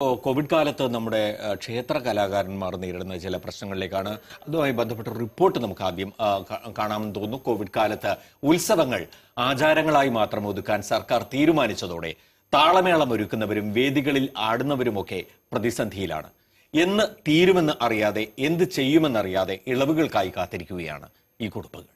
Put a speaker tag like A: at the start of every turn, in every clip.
A: ഇപ്പോൾ കോവിഡ് കാലത്ത് നമ്മുടെ ഏഹ്, ക്ഷേത്ര കലാകാരന്മാർ നേരിടുന്ന ചില പ്രശ്നങ്ങളിലേക്കാണ് അതുമായി ബന്ധപ്പെട്ട ഒരു റിപ്പോർട്ട് നമുക്ക് ആദ്യം ആ, കാ- കാണാമെന്ന് തോന്നുന്നു കോവിഡ് കാലത്ത് ഉത്സവങ്ങൾ ആചാരങ്ങളായി മാത്രം ഒതുക്കാൻ സർക്കാർ തീരുമാനിച്ചതോടെ താളമേളം ഒരുക്കുന്നവരും വേദികളിൽ ആടുന്നവരുമൊക്കെ പ്രതിസന്ധിയിലാണ് എന്ന് തീരുമെന്ന് അറിയാതെ എന്ത് ചെയ്യുമെന്നറിയാതെ ഇളവുകൾക്കായി കാത്തിരിക്കുകയാണ് ഈ കുടുംബങ്ങൾ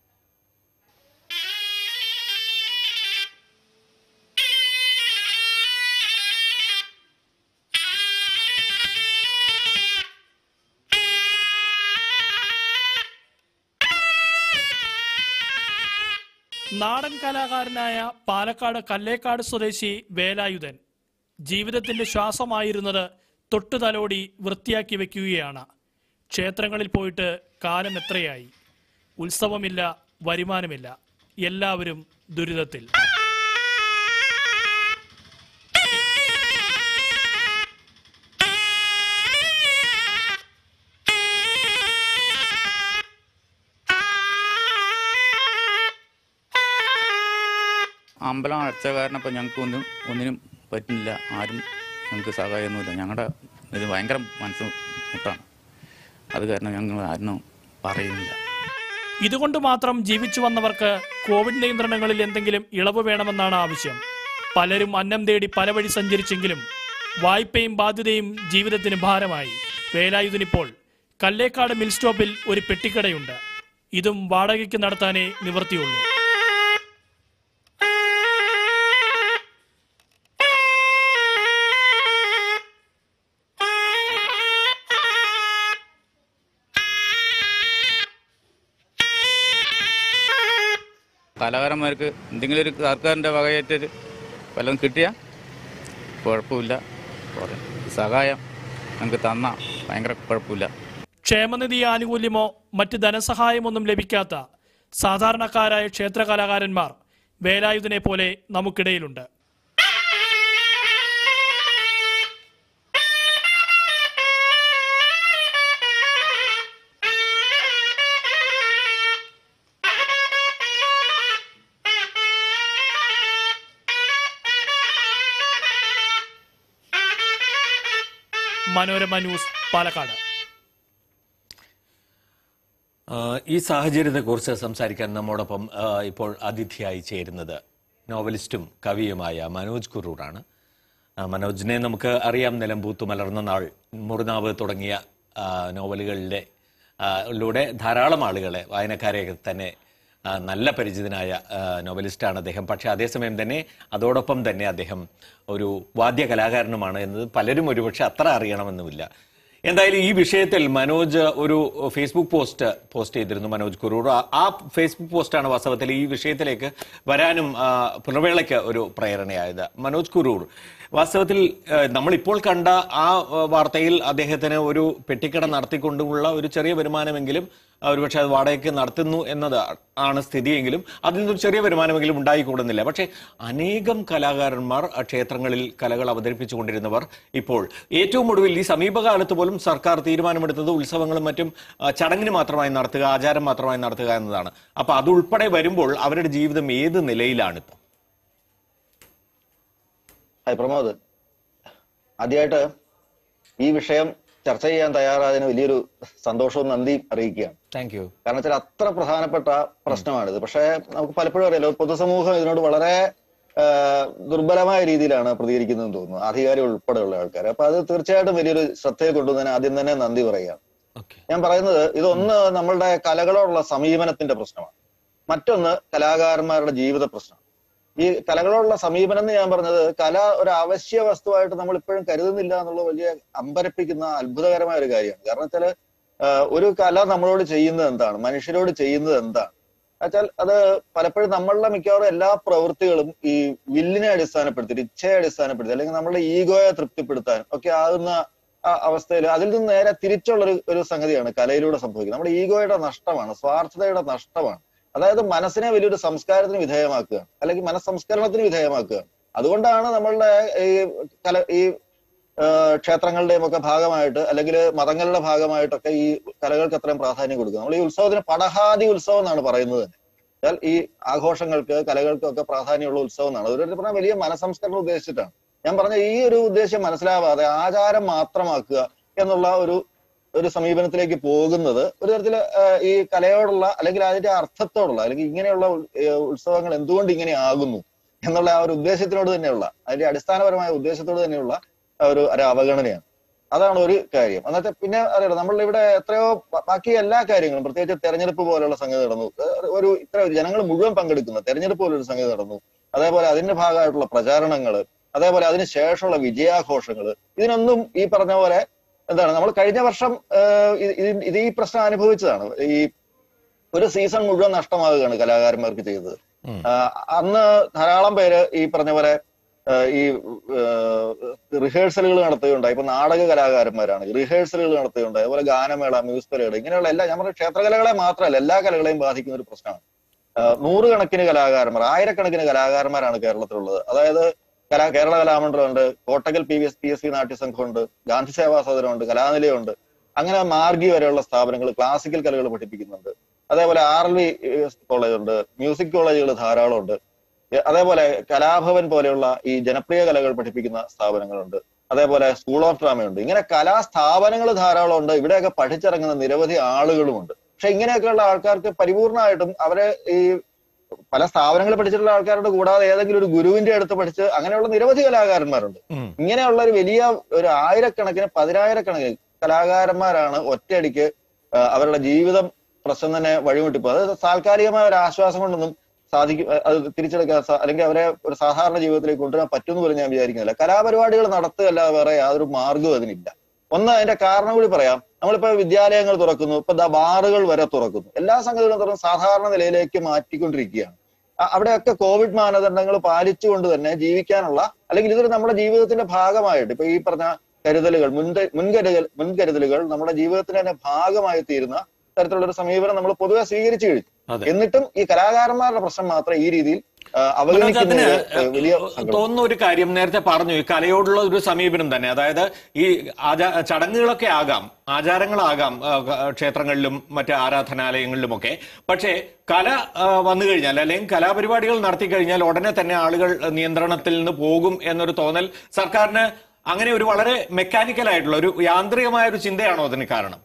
B: നാടൻ കലാകാരനായ പാലക്കാട് കല്ലേക്കാട് സ്വദേശി വേലായുധൻ ജീവിതത്തിന്റെ ശ്വാസമായിരുന്നത് തൊട്ടു തലോടി വൃത്തിയാക്കി വെക്കുകയാണ് ക്ഷേത്രങ്ങളിൽ പോയിട്ട് കാലം എത്രയായി ഉത്സവമില്ല വരുമാനമില്ല എല്ലാവരും ദുരിതത്തിൽ
C: അമ്പലം അടച്ച കാരണം ഇപ്പം ഞങ്ങൾക്ക് ഒന്നും ഒന്നിനും പറ്റുന്നില്ല ആരും ഞങ്ങൾക്ക് സഹായമൊന്നുമില്ല ഞങ്ങളുടെ ഇത് ഭയങ്കര മനസ്സ് മുട്ടാണ് അത് കാരണം ഞങ്ങൾ ആരും പറയുന്നില്ല
B: ഇതുകൊണ്ട് മാത്രം ജീവിച്ചു വന്നവർക്ക് കോവിഡ് നിയന്ത്രണങ്ങളിൽ എന്തെങ്കിലും ഇളവ് വേണമെന്നാണ് ആവശ്യം പലരും അന്നം തേടി പല വഴി സഞ്ചരിച്ചെങ്കിലും വായ്പയും ബാധ്യതയും ജീവിതത്തിന് ഭാരമായി വേലായുധനിപ്പോൾ കല്ലേക്കാട് മിൽ സ്റ്റോപ്പിൽ ഒരു പെട്ടിക്കടയുണ്ട് ഇതും വാടകയ്ക്ക് നടത്താനേ നിവർത്തിയുള്ളൂ
C: കലാകാരന്മാർക്ക് എന്തെങ്കിലും ഒരു സർക്കാരിൻ്റെ വകയേറ്റൊരു വല്ലതും കിട്ടിയാൽ കുഴപ്പമില്ല കുറേ സഹായം ഞങ്ങൾക്ക് തന്ന ഭയങ്കര കുഴപ്പമില്ല
B: ക്ഷേമനിധി ആനുകൂല്യമോ മറ്റ് ധനസഹായമൊന്നും ലഭിക്കാത്ത സാധാരണക്കാരായ ക്ഷേത്ര കലാകാരന്മാർ വേലായുധനെ പോലെ നമുക്കിടയിലുണ്ട് മനോരമ ന്യൂസ് പാലക്കാട്
A: ആ, ഈ സാഹചര്യത്തെക്കുറിച്ച് സംസാരിക്കാൻ നമ്മോടൊപ്പം ആ, ഇപ്പോൾ അതിഥിയായി ചേരുന്നത് നോവലിസ്റ്റും കവിയുമായ മനോജ് കുറൂറാണ് ആ, മനോജിനെ നമുക്ക് അറിയാം നിലമ്പൂത്ത് മലർന്ന നാൾ മുറിനാവ് തുടങ്ങിയ ആ, നോവലുകളിലെ ആ, ലൂടെ ധാരാളം ആളുകളെ വായനക്കാരെ തന്നെ ആ, നല്ല പരിചിതനായ ആ, നോവലിസ്റ്റാണ് അദ്ദേഹം പക്ഷേ അതേസമയം തന്നെ അതോടൊപ്പം തന്നെ അദ്ദേഹം ഒരു വാദ്യ കലാകാരനുമാണ് എന്നത് പലരും ഒരുപക്ഷെ അത്ര അറിയണമെന്നുമില്ല എന്തായാലും ഈ വിഷയത്തിൽ മനോജ് ഒരു ഫേസ്ബുക്ക് പോസ്റ്റ് പോസ്റ്റ് ചെയ്തിരുന്നു മനോജ് കുറൂർ ആ- ആ ഫേസ്ബുക്ക് പോസ്റ്റാണ് വാസ്തവത്തിൽ ഈ വിഷയത്തിലേക്ക് വരാനും ആ, പുനർവേളയ്ക്ക് ഒരു പ്രേരണയായത് മനോജ് കുറൂർ വാസ്തവത്തിൽ ആ, നമ്മളിപ്പോൾ കണ്ട ആ ആ, വാർത്തയിൽ അദ്ദേഹത്തിന് ഒരു പെട്ടിക്കട നടത്തിക്കൊണ്ടുള്ള ഒരു ചെറിയ വരുമാനമെങ്കിലും ആ, ഒരുപക്ഷെ അത് വാടകയ്ക്ക് നടത്തുന്നു എന്നത് ആണ് സ്ഥിതിയെങ്കിലും അതിൽ നിന്നൊരു ചെറിയ വരുമാനമെങ്കിലും ഉണ്ടായിക്കൂടുന്നില്ല പക്ഷേ അനേകം കലാകാരന്മാർ ആ, ക്ഷേത്രങ്ങളിൽ കലകൾ അവതരിപ്പിച്ചുകൊണ്ടിരുന്നവർ ഇപ്പോൾ ഏറ്റവും ഒടുവിൽ ഈ സമീപകാലത്ത് പോലും സർക്കാർ തീരുമാനമെടുത്തത് ഉത്സവങ്ങളും മറ്റും ആ, ചടങ്ങിന് മാത്രമായി നടത്തുക ആചാരം മാത്രമായി നടത്തുക എന്നതാണ് അപ്പൊ അതുൾപ്പെടെ വരുമ്പോൾ അവരുടെ ജീവിതം ഏത് നിലയിലാണിപ്പോൾ
D: ഹായ് പ്രമോദ് ആദ്യമായിട്ട് ഈ വിഷയം ചർച്ച ചെയ്യാൻ തയ്യാറായതിന് വലിയൊരു സന്തോഷവും നന്ദിയും അറിയിക്കുകയാണ്
A: താങ്ക് യു
D: കാരണം വെച്ചാൽ അത്ര പ്രധാനപ്പെട്ട പ്രശ്നമാണിത് പക്ഷേ നമുക്ക് പലപ്പോഴും അറിയാലോ പൊതുസമൂഹം ഇതിനോട് വളരെ ആ, ദുർബലമായ രീതിയിലാണ് പ്രതികരിക്കുന്നതെന്ന് തോന്നുന്നു അധികാരി ഉൾപ്പെടെയുള്ള ആൾക്കാർ അപ്പൊ അത് തീർച്ചയായിട്ടും വലിയൊരു ശ്രദ്ധയെ കൊണ്ടുവന്നതിന് ആദ്യം തന്നെ നന്ദി പറയുകയാണ്
A: ഓക്കെ
D: ഞാൻ പറയുന്നത് ഇതൊന്ന് നമ്മളുടെ കലകളോടുള്ള സമീപനത്തിന്റെ പ്രശ്നമാണ് മറ്റൊന്ന് കലാകാരന്മാരുടെ ജീവിത പ്രശ്നം ഈ കലകളോടുള്ള സമീപനം എന്ന് ഞാൻ പറഞ്ഞത് കല ഒരു അവശ്യ വസ്തുവായിട്ട് നമ്മൾ ഇപ്പോഴും കരുതുന്നില്ല എന്നുള്ള വലിയ അമ്പരപ്പിക്കുന്ന അത്ഭുതകരമായ ഒരു കാര്യമാണ് കാരണം വെച്ചാല് ആഹ് ഒരു കല നമ്മളോട് ചെയ്യുന്നത് എന്താണ് മനുഷ്യരോട് ചെയ്യുന്നത് എന്താണ് വെച്ചാൽ അത് പലപ്പോഴും നമ്മളുടെ മിക്കവാറും എല്ലാ പ്രവൃത്തികളും ഈ വില്ലിനെ അടിസ്ഥാനപ്പെടുത്തി ഇച്ഛയെ അടിസ്ഥാനപ്പെടുത്തി അല്ലെങ്കിൽ നമ്മളുടെ ഈഗോയെ തൃപ്തിപ്പെടുത്താൻ ഒക്കെ ആകുന്ന അവസ്ഥയിൽ അതിൽ നിന്ന് നേരെ തിരിച്ചുള്ള ഒരു ഒരു സംഗതിയാണ് കലയിലൂടെ സംഭവിക്കുന്നത് നമ്മുടെ ഈഗോയുടെ നഷ്ടമാണ് സ്വാർത്ഥതയുടെ നഷ്ടമാണ് അതായത് മനസ്സിനെ വലിയൊരു സംസ്കാരത്തിന് വിധേയമാക്കുക അല്ലെങ്കിൽ മനസ്സംസ്കരണത്തിന് വിധേയമാക്കുക അതുകൊണ്ടാണ് നമ്മളുടെ ഈ കല ഈ ആ, ക്ഷേത്രങ്ങളുടെയും ഒക്കെ ഭാഗമായിട്ട് അല്ലെങ്കിൽ മതങ്ങളുടെ ഭാഗമായിട്ടൊക്കെ ഈ കലകൾക്ക് അത്രയും പ്രാധാന്യം കൊടുക്കുക നമ്മൾ ഈ ഉത്സവത്തിന് പടഹാദി ഉത്സവം എന്നാണ് പറയുന്നത് തന്നെ എന്നാൽ ഈ ആഘോഷങ്ങൾക്ക് കലകൾക്കും ഒക്കെ പ്രാധാന്യമുള്ള ഉത്സവം എന്നാണ് ഒരു പറഞ്ഞാൽ വലിയ മനസംസ്കരണം ഉദ്ദേശിച്ചിട്ടാണ് ഞാൻ പറഞ്ഞ ഈ ഒരു ഉദ്ദേശം മനസ്സിലാവാതെ ആചാരം മാത്രമാക്കുക എന്നുള്ള ഒരു ഒരു സമീപനത്തിലേക്ക് പോകുന്നത് ഒരു തരത്തില് ഏഹ്, ഈ കലയോടുള്ള അല്ലെങ്കിൽ അതിന്റെ അർത്ഥത്തോടുള്ള അല്ലെങ്കിൽ ഇങ്ങനെയുള്ള ഉ- ഏഹ് ഉത്സവങ്ങൾ എന്തുകൊണ്ട് ഇങ്ങനെ ആകുന്നു എന്നുള്ള ആ ഒരു ഉദ്ദേശത്തിനോട് തന്നെയുള്ള അതിന്റെ അടിസ്ഥാനപരമായ ഉദ്ദേശത്തോട് തന്നെയുള്ള ആ ഒരു ഒരു അവഗണനയാണ് അതാണ് ഒരു കാര്യം എന്നിട്ട് പിന്നെ അറിയാലോ നമ്മൾ ഇവിടെ എത്രയോ ബ- ബാക്കി എല്ലാ കാര്യങ്ങളും പ്രത്യേകിച്ച് തെരഞ്ഞെടുപ്പ് പോലുള്ള സംഗതി നടന്നു ഏഹ് ഒരു ഇത്ര ജനങ്ങൾ മുഴുവൻ പങ്കെടുക്കുന്ന തെരഞ്ഞെടുപ്പ് പോലൊരു സംഗതി നടന്നു അതേപോലെ അതിന്റെ ഭാഗമായിട്ടുള്ള പ്രചാരണങ്ങള് അതേപോലെ അതിന് ശേഷമുള്ള വിജയാഘോഷങ്ങൾ ഇതിനൊന്നും ഈ പറഞ്ഞ പോലെ എന്താണ് നമ്മൾ കഴിഞ്ഞ വർഷം ഏഹ് ഇത് ഇത് ഇത് ഈ പ്രശ്നം അനുഭവിച്ചതാണ് ഈ ഒരു സീസൺ മുഴുവൻ നഷ്ടമാകുകയാണ് കലാകാരന്മാർക്ക് ചെയ്തത്
A: ഉം.
D: ആഹ് അന്ന് ധാരാളം പേര് ഈ പറഞ്ഞ പോലെ ആഹ് ഈ റിഹേഴ്സലുകൾ നടത്തുകയുണ്ടായി ഇപ്പൊ നാടക കലാകാരന്മാരാണ് റിഹേഴ്സലുകൾ നടത്തുകയുണ്ടായി അതുപോലെ ഗാനമേള മ്യൂസിക് പരേഡ് ഇങ്ങനെയുള്ള എല്ലാ ഞാൻ പറഞ്ഞ ക്ഷേത്രകലകളെ മാത്രമല്ല എല്ലാ കലകളെയും ബാധിക്കുന്ന ഒരു പ്രശ്നമാണ് ആഹ് നൂറുകണക്കിന് കലാകാരന്മാർ ആയിരക്കണക്കിന് കലാകാരന്മാരാണ് കേരളത്തിലുള്ളത് അതായത് കലാ കേരള കലാമണ്ഡലമുണ്ട് Kottakkal P S P S C നാട്യസംഘമുണ്ട് ഗാന്ധി സേവാ സദനമുണ്ട് കലാനിലയമുണ്ട് അങ്ങനെ മാർഗി വരെയുള്ള സ്ഥാപനങ്ങൾ ക്ലാസിക്കൽ കലകൾ പഠിപ്പിക്കുന്നുണ്ട് അതേപോലെ ആർ എൽ വി കോളേജ് ഉണ്ട് മ്യൂസിക് കോളേജുകൾ ധാരാളം ഉണ്ട് എ- അതേപോലെ കലാഭവൻ പോലെയുള്ള ഈ ജനപ്രിയ കലകൾ പഠിപ്പിക്കുന്ന സ്ഥാപനങ്ങളുണ്ട് അതേപോലെ സ്കൂൾ ഓഫ് ഡ്രാമയുണ്ട് ഇങ്ങനെ കലാസ്ഥാപനങ്ങൾ ധാരാളം ഉണ്ട് ഇവിടെയൊക്കെ പഠിച്ചിറങ്ങുന്ന നിരവധി ആളുകളുമുണ്ട് പക്ഷെ ഇങ്ങനെയൊക്കെയുള്ള ആൾക്കാർക്ക് പരിപൂർണമായിട്ടും അവരെ ഈ പല സ്ഥാപനങ്ങളിൽ പഠിച്ചിട്ടുള്ള ആൾക്കാരുടെ കൂടാതെ ഏതെങ്കിലും ഒരു ഗുരുവിന്റെ അടുത്ത് പഠിച്ച് അങ്ങനെയുള്ള നിരവധി കലാകാരന്മാരുണ്ട്
A: ഉം.
D: ഇങ്ങനെയുള്ള ഒരു വലിയ ഒരു ആയിരക്കണക്കിന് പതിനായിരക്കണക്കിന് കലാകാരന്മാരാണ് ഒറ്റയടിക്ക് ആ, അവരുടെ ജീവിതം പ്രശ്നം തന്നെ വഴിമുട്ടിപ്പോ അത് താൽക്കാലികമായ ഒരു ആശ്വാസം കൊണ്ടൊന്നും സാധിക്കും അ- അത് തിരിച്ചെടുക്കാൻ സാ- അല്ലെങ്കിൽ അവരെ ഒരു സാധാരണ ജീവിതത്തിലേക്ക് കൊണ്ടുവരാൻ പറ്റുമെന്ന് പോലും ഞാൻ വിചാരിക്കുന്നില്ല കലാപരിപാടികൾ നടത്തുകയല്ലാതെ വേറെ യാതൊരു മാർഗവും അതിനില്ല ഒന്ന് അതിന്റെ കാരണം കൂടി പറയാം നമ്മളിപ്പോ വിദ്യാലയങ്ങൾ തുറക്കുന്നു ഇപ്പൊ ദാ ബാറുകൾ വരെ തുറക്കുന്നു എല്ലാ സംഗതികളും തുറന്ന് സാധാരണ നിലയിലേക്ക് മാറ്റിക്കൊണ്ടിരിക്കുകയാണ് അ- അവിടെയൊക്കെ കോവിഡ് മാനദണ്ഡങ്ങൾ പാലിച്ചുകൊണ്ട് തന്നെ ജീവിക്കാനുള്ള അല്ലെങ്കിൽ ഇതൊരു നമ്മുടെ ജീവിതത്തിന്റെ ഭാഗമായിട്ട് ഇപ്പൊ ഈ പറഞ്ഞ കരുതലുകൾ മുൻക മുൻകരുതൽ മുൻകരുതലുകൾ നമ്മുടെ ജീവിതത്തിന്റെ തന്നെ ഭാഗമായി തീരുന്ന തരത്തിലുള്ള ഒരു സമീപനം നമ്മൾ പൊതുവെ സ്വീകരിച്ചു കഴിഞ്ഞു
A: അതെ.
D: എന്നിട്ടും ഈ കലാകാരന്മാരുടെ പ്രശ്നം മാത്രം ഈ രീതിയിൽ ആ,
A: മനോജ്,
D: അവഗണിക്കുന്നത്
A: അതിന്
D: ഏഹ്, വലിയ സങ്കടം.
A: തോന്നുന്ന ഒരു കാര്യം നേരത്തെ പറഞ്ഞു ഈ കലയോടുള്ള ഒരു സമീപനം തന്നെ അതായത് ഈ ആചാ ചടങ്ങുകളൊക്കെ ആകാം ആചാരങ്ങളാകാം ആ, ക- ക്ഷേത്രങ്ങളിലും മറ്റ് ആരാധനാലയങ്ങളിലുമൊക്കെ പക്ഷേ കല ആ, വന്നു കഴിഞ്ഞാൽ അല്ലെങ്കിൽ കലാപരിപാടികൾ നടത്തി കഴിഞ്ഞാൽ ഉടനെ തന്നെ ആളുകൾ നിയന്ത്രണത്തിൽ നിന്ന് പോകും എന്നൊരു തോന്നൽ സർക്കാരിന് അങ്ങനെ ഒരു വളരെ മെക്കാനിക്കൽ ആയിട്ടുള്ള ഒരു യാന്ത്രികമായ ഒരു ചിന്തയാണോ അതിന് കാരണം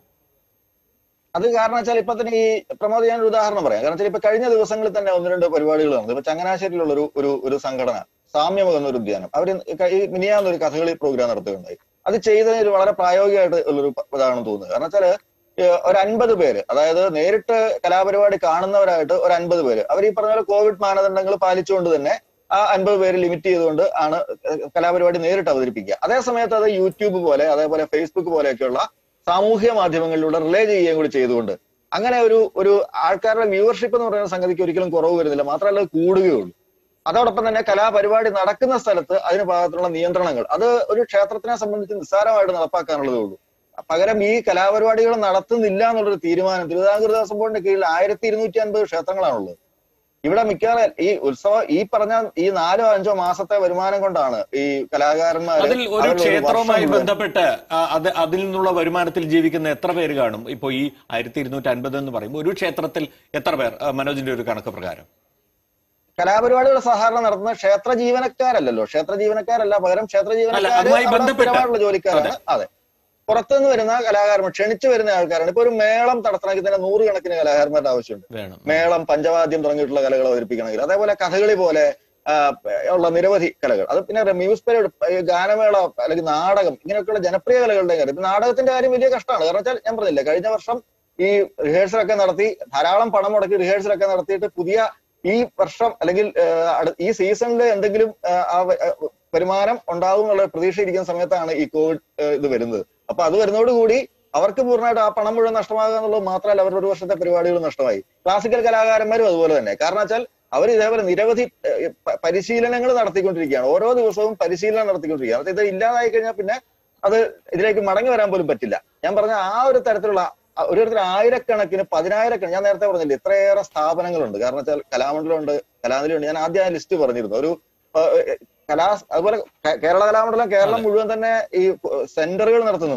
D: അത് കാരണം വെച്ചാൽ ഇപ്പൊ തന്നെ ഈ പ്രമോദ് ഞാൻ ഒരു ഉദാഹരണം പറയാം കാരണം വെച്ചാൽ ഇപ്പൊ കഴിഞ്ഞ ദിവസങ്ങളിൽ തന്നെ ഒന്ന് രണ്ട് പരിപാടികൾ നടന്നു ഇപ്പൊ ചങ്ങനാശ്ശേരിയിലുള്ള ഒരു ഒരു ഒരു സംഘടന സാമ്യമകം എന്നൊരു ഉദ്യാനം അവർ ഈ മിനിയാന്ന് ഒരു കഥകളി പ്രോഗ്രാം നടത്തുകയുണ്ടായി അത് ചെയ്തതിൽ വളരെ പ്രായോഗികമായിട്ട് ഉള്ളൊരു പ- ഇതാണെന്ന് തോന്നുന്നത് കാരണം വെച്ചാല് ഏഹ് ഒരു അൻപത് പേര് അതായത് നേരിട്ട് കലാപരിപാടി കാണുന്നവരായിട്ട് ഒരു അൻപത് പേര് അവർ ഈ പറഞ്ഞ പോലെ കോവിഡ് മാനദണ്ഡങ്ങൾ പാലിച്ചുകൊണ്ട് തന്നെ ആ അൻപത് പേര് ലിമിറ്റ് ചെയ്തുകൊണ്ട് ആണ് ഏഹ് കലാപരിപാടി നേരിട്ട് അവതരിപ്പിക്കുക അതേ സമയത്ത് അത് യൂട്യൂബ് പോലെ അതേപോലെ ഫേസ്ബുക്ക് പോലെയൊക്കെയുള്ള സാമൂഹ്യ മാധ്യമങ്ങളിലൂടെ റിലേ ചെയ്യുകയും കൂടി ചെയ്തുകൊണ്ട് അങ്ങനെ ഒരു ഒരു ആൾക്കാരുടെ വ്യൂവർഷിപ്പ് എന്ന് പറയുന്ന സംഗതിക്ക് ഒരിക്കലും കുറവ് വരുന്നില്ല മാത്രമല്ല അത് കൂടുകയുള്ളൂ അതോടൊപ്പം തന്നെ കലാപരിപാടി നടക്കുന്ന സ്ഥലത്ത് അതിന് ഭാഗത്തുള്ള നിയന്ത്രണങ്ങൾ അത് ഒരു ക്ഷേത്രത്തിനെ സംബന്ധിച്ച് നിസ്സാരമായിട്ട് നടപ്പാക്കാനുള്ളതേ ഉള്ളൂ പകരം ഈ കലാപരിപാടികൾ നടത്തുന്നില്ല എന്നുള്ളൊരു തീരുമാനം തിരുവിതാംകൂർ ദേവസ്വം ബോർഡിന്റെ കീഴിൽ ആയിരത്തി ഇരുന്നൂറ്റി അൻപത് ക്ഷേത്രങ്ങളാണുള്ളത് ഇവിടെ മിക്കവാറും ഈ ഉത്സവം ഈ പറഞ്ഞ ഈ നാലോ അഞ്ചോ മാസത്തെ വരുമാനം കൊണ്ടാണ് ഈ കലാകാരന്മാർ
A: അതിൽ ഒരു ക്ഷേത്രവുമായി ബന്ധപ്പെട്ട് ആ, അത് അതിൽ നിന്നുള്ള വരുമാനത്തിൽ ജീവിക്കുന്ന എത്ര പേര് കാണും ഇപ്പൊ ഈ ആയിരത്തി ഇരുന്നൂറ്റി അൻപത് എന്ന് പറയുമ്പോൾ ഒരു ക്ഷേത്രത്തിൽ എത്ര പേർ ആ, മനോജിന്റെ ഒരു കണക്ക് പ്രകാരം
D: കലാപരിപാടികൾ സാധാരണ നടത്തുന്ന ക്ഷേത്ര ജീവനക്കാരല്ലല്ലോ ക്ഷേത്ര ജീവനക്കാരല്ല പകരം ക്ഷേത്ര ജീവനക്കാര്
A: അതുമായി
D: അവിടെ
A: ബന്ധപ്പെട്ട-
D: സ്ഥിരമായിട്ടുള്ള ജോലിക്കാരാണ് അതെ പുറത്തുനിന്ന് വരുന്ന കലാകാരന്മാർ ക്ഷണിച്ചു വരുന്ന ആൾക്കാരാണ് ഇപ്പൊ ഒരു മേളം നടത്തണമെങ്കിൽ തന്നെ നൂറുകണക്കിന് കലാകാരന്മാരുടെ ആവശ്യമുണ്ട്
A: വേണം
D: മേളം പഞ്ചവാദ്യം തുടങ്ങിയിട്ടുള്ള കലകൾ അവതരിപ്പിക്കണമെങ്കിൽ അതേപോലെ കഥകളി പോലെ ആ, ഉള്ള നിരവധി കലകൾ അത് പിന്നെ മ്യൂസ് പരേഡ് ഈ ഗാനമേള അല്ലെങ്കിൽ നാടകം ഇങ്ങനെയൊക്കെയുള്ള ജനപ്രിയ കലകളുടെ കാര്യം ഇപ്പൊ നാടകത്തിന്റെ കാര്യം വലിയ കഷ്ടമാണ് കാരണം വെച്ചാൽ ഞാൻ പറഞ്ഞില്ലേ കഴിഞ്ഞ വർഷം ഈ റിഹേഴ്സലൊക്കെ നടത്തി ധാരാളം പണം മുടക്കി റിഹേഴ്സലൊക്കെ നടത്തിയിട്ട് പുതിയ ഈ വർഷം അല്ലെങ്കിൽ ആ, അടു- ഈ സീസണിൽ എന്തെങ്കിലും ആ, ആ വ- ആ, വരുമാനം ഉണ്ടാകും എന്നുള്ള പ്രതീക്ഷ ഇരിക്കുന്ന സമയത്താണ് ഈ കോവിഡ് ആ, ഇത് വരുന്നത് അപ്പൊ അത് വരുന്നതോടുകൂടി അവർക്ക് പൂർണ്ണമായിട്ട് ആ പണം മുഴുവൻ നഷ്ടമാകുക എന്നുള്ളത് മാത്രമല്ല അവരുടെ ഒരു വർഷത്തെ പരിപാടികൾ നഷ്ടമായി ക്ലാസിക്കൽ കലാകാരന്മാരും അതുപോലെ തന്നെ കാരണം വെച്ചാൽ അവർ ഇതേപോലെ നിരവധി ഏഹ്, പ- പരിശീലനങ്ങൾ നടത്തിക്കൊണ്ടിരിക്കുകയാണ് ഓരോ ദിവസവും പരിശീലനം നടത്തിക്കൊണ്ടിരിക്കുകയാണ് അത് ഇത് ഇല്ലാതായി കഴിഞ്ഞാൽ പിന്നെ അത് ഇതിലേക്ക് മടങ്ങി വരാൻ പോലും പറ്റില്ല ഞാൻ പറഞ്ഞ ആ ഒരു തരത്തിലുള്ള ആ ഒരു തരത്തിൽ ആയിരക്കണക്കിന് പതിനായിരക്കണക്കിന് ഞാൻ നേരത്തെ പറഞ്ഞില്ലേ ഇത്രയേറെ സ്ഥാപനങ്ങളുണ്ട് കാരണം വെച്ചാൽ കലാമണ്ഡലമുണ്ട് കലാനിലയുണ്ട് ഞാൻ ആദ്യം ആ ലിസ്റ്റ് പറഞ്ഞിരുന്നു ഒരു ഏഹ്, ഏഹ്, കലാ അതുപോലെ കേ- കേരള കലാമണ്ഡലം കേരളം മുഴുവൻ തന്നെ ഈ സെന്ററുകൾ നടത്തുന്നുണ്ട്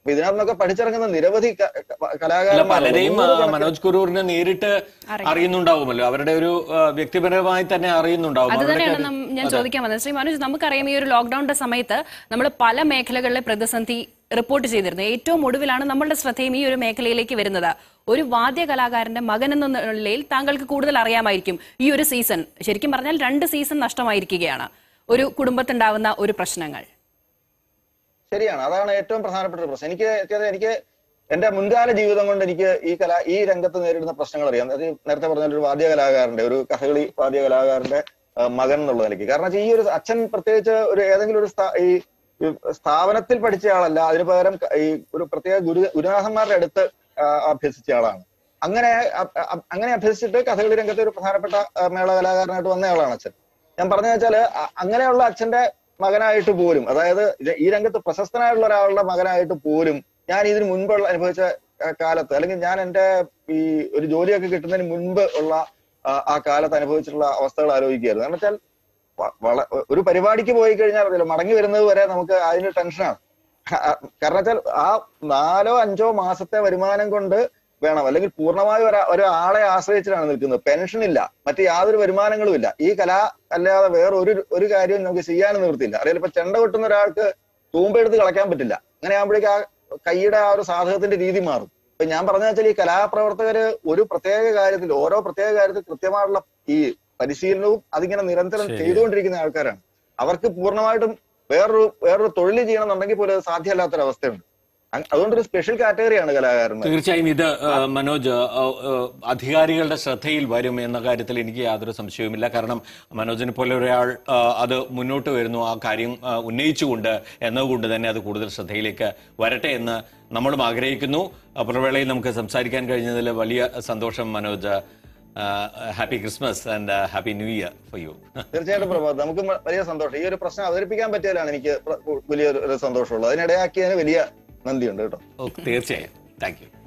D: അപ്പൊ ഇതിനകത്തൊക്കെ പഠിച്ചിറങ്ങുന്ന നിരവധി ക- ക-
A: അല്ല
D: കലാകാരന്മാരുണ്ട്.
A: പലരെയും ആ,
D: നൂറുകണക്കിന്
A: മനോജ് കുറൂറിനെ നേരിട്ട് അറിയുന്നുണ്ടാവുമല്ലോ അവരുടെ ഒരു ആ, വ്യക്തിപരമായി തന്നെ അറിയുന്നുണ്ടാവും
E: അത്
A: അവരുടെയൊക്കെ
E: തന്നെയാണ് നം- ഞാൻ ചോദിക്കാൻ വന്നത് ശ്രീ മനോജ് നമുക്കറിയാം ഈ ഒരു ലോക്ക്ഡൌണിന്റെ സമയത്ത് നമ്മൾ പല മേഖലകളിലെ പ്രതിസന്ധി റിപ്പോർട്ട് ചെയ്തിരുന്നു ഏറ്റവും ഒടുവിലാണ് നമ്മളുടെ ശ്രദ്ധയും ഈ ഒരു മേഖലയിലേക്ക് വരുന്നത് ഒരു വാദ്യ കലാകാരന്റെ മകൻ എന്ന നിലയിൽ താങ്കൾക്ക് കൂടുതൽ അറിയാമായിരിക്കും ഈ ഒരു സീസൺ ശരിക്കും പറഞ്ഞാൽ രണ്ട് സീസൺ നഷ്ടമായിരിക്കുകയാണ് ഒരു കുടുംബത്തുണ്ടാവുന്ന ഒരു പ്രശ്നങ്ങൾ
D: ശരിയാണ് അതാണ് ഏറ്റവും പ്രധാനപ്പെട്ട ഒരു പ്രശ്നം എനിക്ക് വ്യക്തിഗത- എനിക്ക് എന്റെ മുൻകാല ജീവിതം കൊണ്ട് എനിക്ക് ഈ കല ഈ രംഗത്ത് നേരിടുന്ന പ്രശ്നങ്ങൾ അറിയാം അതായത് ഈ നേരത്തെ പറഞ്ഞ ഒരു വാദ്യ കലാകാരന്റെ ഒരു കഥകളി വാദ്യ കലാകാരന്റെ ആ, മകൻ എന്നുള്ള നിലയ്ക്ക് കാരണം വെച്ചാൽ ഈ ഒരു അച്ഛൻ പ്രത്യേകിച്ച് ഒരു ഏതെങ്കിലും ഒരു സ്ഥാ- ഈ ഈ സ്ഥാപനത്തിൽ പഠിച്ച ആളല്ല അതിന് പകരം ക- ഈ ഒരു പ്രത്യേക ഗുരു ഗുരുനാഥന്മാരുടെ അടുത്ത് ആ, അഭ്യസിച്ച ആളാണ് അങ്ങനെ അ- അ- അങ്ങനെ അഭ്യസിച്ചിട്ട് കഥകളി രംഗത്തെ ഒരു പ്രധാനപ്പെട്ട ആ, മേള കലാകാരനായിട്ട് വന്ന ആളാണ് അച്ഛൻ ഞാൻ പറഞ്ഞു വെച്ചാല് അ- അങ്ങനെയുള്ള അച്ഛന്റെ മകനായിട്ട് പോലും അതായത് ഇത് ഈ രംഗത്ത് പ്രശസ്തനായിട്ടുള്ള ഒരാളുടെ മകനായിട്ട് പോലും ഞാൻ ഇതിന് മുൻപുള്ള അനുഭവിച്ച ആ, കാലത്ത് അല്ലെങ്കിൽ ഞാൻ എന്റെ ഈ ഒരു ജോലിയൊക്കെ കിട്ടുന്നതിന് മുൻപ് ഉള്ള ആ, ആ കാലത്ത് അനുഭവിച്ചിട്ടുള്ള അവസ്ഥകൾ ആലോചിക്കുകയായിരുന്നു കാരണം വെച്ചാൽ വ- വള- ഒരു പരിപാടിക്ക് പോയി കഴിഞ്ഞാൽ അറിയില്ല മടങ്ങി വരുന്നത് വരെ നമുക്ക് അതിന് ടെൻഷനാണ് കാരണം വെച്ചാൽ ആ നാലോ അഞ്ചോ മാസത്തെ വരുമാനം കൊണ്ട് വേണം അല്ലെങ്കിൽ പൂർണ്ണമായും ഒരാ ഒരാളെ ആശ്രയിച്ചിട്ടാണ് നിൽക്കുന്നത് പെൻഷൻ ഇല്ല മറ്റ് യാതൊരു വരുമാനങ്ങളും ഇല്ല ഈ കല അല്ലാതെ വേറെ ഒരു ഒരു കാര്യവും നമുക്ക് ചെയ്യാനും നിവൃത്തിയില്ല അറിയാലോ ഇപ്പൊ ചെണ്ട കൊട്ടുന്ന ഒരാൾക്ക് തൂമ്പെടുത്ത് കളയ്ക്കാൻ പറ്റില്ല അങ്ങനെ ആകുമ്പോഴേക്ക് ആ കൈയുടെ ആ ഒരു സാധകത്തിന്റെ രീതി മാറും ഇപ്പൊ ഞാൻ പറഞ്ഞ വെച്ചാൽ ഈ കലാപ്രവർത്തകര് ഒരു പ്രത്യേക കാര്യത്തിൽ ഓരോ പ്രത്യേക കാര്യത്തിൽ കൃത്യമായിട്ടുള്ള ഈ പരിശീലനവും അതിങ്ങനെ നിരന്തരം ചെയ്തുകൊണ്ടിരിക്കുന്ന ആൾക്കാരാണ് അവർക്ക് പൂർണ്ണമായിട്ടും വേറൊരു വേറൊരു തൊഴിൽ ചെയ്യണമെന്നുണ്ടെങ്കിൽ പോലും അത് സാധ്യമല്ലാത്തൊരവസ്ഥയുണ്ട് അ- അതുകൊണ്ടൊരു സ്പെഷ്യൽ കാറ്റഗറിയാണ് കലാകാരന്മാർ
A: തീർച്ചയായും ഇത് ആ, മനോജ് ആ, ആ, അധികാരികളുടെ ശ്രദ്ധയിൽ വരും എന്ന കാര്യത്തിൽ എനിക്ക് യാതൊരു സംശയവുമില്ല കാരണം മനോജിനെ പോലെ ഒരാൾ ആ, അത് മുന്നോട്ട് വരുന്നു ആ കാര്യം ആ, ഉന്നയിച്ചുകൊണ്ട് എന്നതുകൊണ്ട് തന്നെ അത് കൂടുതൽ ശ്രദ്ധയിലേക്ക് വരട്ടെ എന്ന് നമ്മളും ആഗ്രഹിക്കുന്നു അപ്പുറവേളയിൽ നമുക്ക് സംസാരിക്കാൻ കഴിഞ്ഞതിൽ വലിയ സന്തോഷം Manoj happy Christmas and happy new year for you
D: തീർച്ചയായിട്ടും പ്രഭാത് നമുക്ക് മ- വലിയ സന്തോഷം ഈ ഒരു പ്രശ്നം അവതരിപ്പിക്കാൻ പറ്റിയതിലാണ് എനിക്ക് പ്ര- വലിയ ഒരു സന്തോഷമുള്ളത് അതിനിടയാക്കിയതിന് വലിയ നന്ദിയുണ്ട് കേട്ടോ
A: തീർച്ചയായും താങ്ക് യു